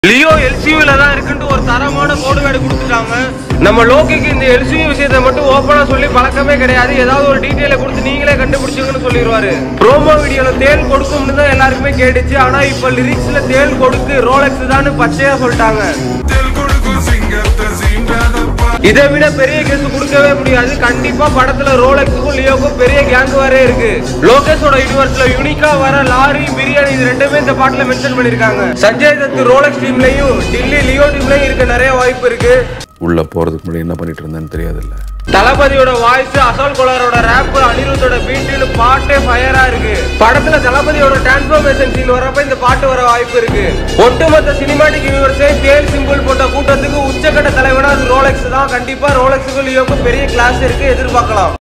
Leo எல்சியூல தான் இருக்குன்ட்டு ஒரு தரமான கோடு வேர்டு கொடுத்துட்டாங்க நம்ம லோக்கிக்கு இந்த எல்சியூ விஷயத்தை மட்டும் ஓப்பனா சொல்லி பழக்கமே கிடையாது ஏதாவது ஒரு டீட்டெயில கொடுத்து நீங்களே கண்டுபிடிச்சுங்கன்னு சொல்லிடுவாரு ப்ரோமோ வீடியோல தேல் கொடுக்கும்னு தான் எல்லாருக்குமே கேட்டுச்சு ஆனா இப்ப லிரிக்ஸ்ல தேல் கொடுக்கு ரோலெக்ஸ் தான் பச்சையா சொல்லிட்டாங்க தெல் கொடுக்கும் சிங்கத்தை சீண்டாதப்பா இதை விட பெரிய கேஸ் கொடுக்கவே முடியாது கண்டிப்பா படத்துல ரோலெக்ஸுக்கும் லியோக்கும் பெரிய கேங் வரே இருக்கு லோகேஷோட யூனிவர்ஸ்ல யூனிக்கா வர லாரி பிரியாணி இது ரெண்டுமே இந்த பாட்டுல மென்ஷன் பண்ணிருக்காங்க சஞ்சய் தத் ரோலெக்ஸ் டீம்லயும் டில்லி லியோ டீம்லயும் இருக்க நிறைய வாய்ப்பு இருக்கு உள்ள போறதுக்கு முன்னாடி என்ன பண்ணிட்டு இருந்தேன்னு தெரியாதுல்ல தளபதியோட வாய்ஸ் அசோல் கோலாரோட ரேப் அனிருத்தோட பீட்டில் பாட்டே ஃபயரா இருக்கு படத்துல தளபதியோட டிரான்ஸ்ஃபர்மேஷன் சீன் வரப்ப இந்த பாட்டு வர வாய்ப்பு இருக்கு ஒட்டுமொத்த சினிமாட்டிக் யூனிவர்ஸே தேல் சிம்பிள் போட்ட கூட்டத்துக்கு உச்சக்கட்ட தலைவனா அது ரோலெக்ஸ் தான் கண்டிப்பா ரோலெக்ஸுக்கும் லியோக்கும் பெரிய கிளாஸ் இருக்கு எதிர்பார்க்கலாம்